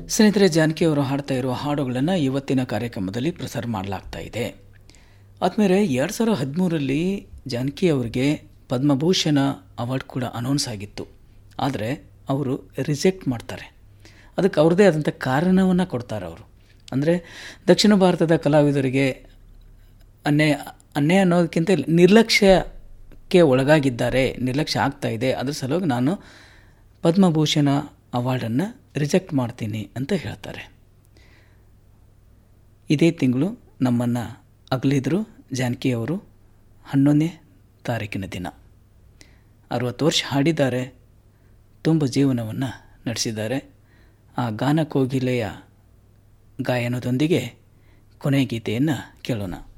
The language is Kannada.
ಸ್ನೇಹಿತರೆ ಜಾನಕಿ ಅವರು ಹಾಡ್ತಾ ಇರುವ ಹಾಡುಗಳನ್ನು ಇವತ್ತಿನ ಕಾರ್ಯಕ್ರಮದಲ್ಲಿ ಪ್ರಸಾರ ಮಾಡಲಾಗ್ತಾ ಇದೆ ಆದಮೇಲೆ ಎರಡು ಸಾವಿರದ ಹದಿಮೂರರಲ್ಲಿ ಜಾನಕಿ ಅವರಿಗೆ ಪದ್ಮಭೂಷಣ ಅವಾರ್ಡ್ ಕೂಡ ಅನೌನ್ಸ್ ಆಗಿತ್ತು ಆದರೆ ಅವರು ರಿಜೆಕ್ಟ್ ಮಾಡ್ತಾರೆ ಅದಕ್ಕೆ ಅವ್ರದ್ದೇ ಆದಂಥ ಕಾರಣವನ್ನು ಕೊಡ್ತಾರೆ ಅವರು ಅಂದರೆ ದಕ್ಷಿಣ ಭಾರತದ ಕಲಾವಿದರಿಗೆ ಅನ್ಯಾಯ ಅನ್ಯಾಯ ಅನ್ನೋದಕ್ಕಿಂತ ನಿರ್ಲಕ್ಷ್ಯಕ್ಕೆ ಒಳಗಾಗಿದ್ದಾರೆ ನಿರ್ಲಕ್ಷ್ಯ ಆಗ್ತಾ ಇದೆ ಅದ್ರ ಸಲುವಾಗಿ ನಾನು ಪದ್ಮಭೂಷಣ ಅವಾರ್ಡನ್ನು ರಿಜೆಕ್ಟ್ ಮಾಡ್ತೀನಿ ಅಂತ ಹೇಳ್ತಾರೆ ಇದೇ ತಿಂಗಳು ನಮ್ಮನ್ನು ಅಗಲಿದ್ರು ಜಾನಕಿ ಅವರು ಹನ್ನೊಂದನೇ ತಾರೀಕಿನ ದಿನ ಅರುವತ್ತು ವರ್ಷ ಹಾಡಿದ್ದಾರೆ ತುಂಬ ಜೀವನವನ್ನು ನಡೆಸಿದ್ದಾರೆ ಆ ಗಾನ ಕೋಗಿಲೆಯ ಗಾಯನದೊಂದಿಗೆ ಕೊನೆಯ ಗೀತೆಯನ್ನು ಕೇಳೋಣ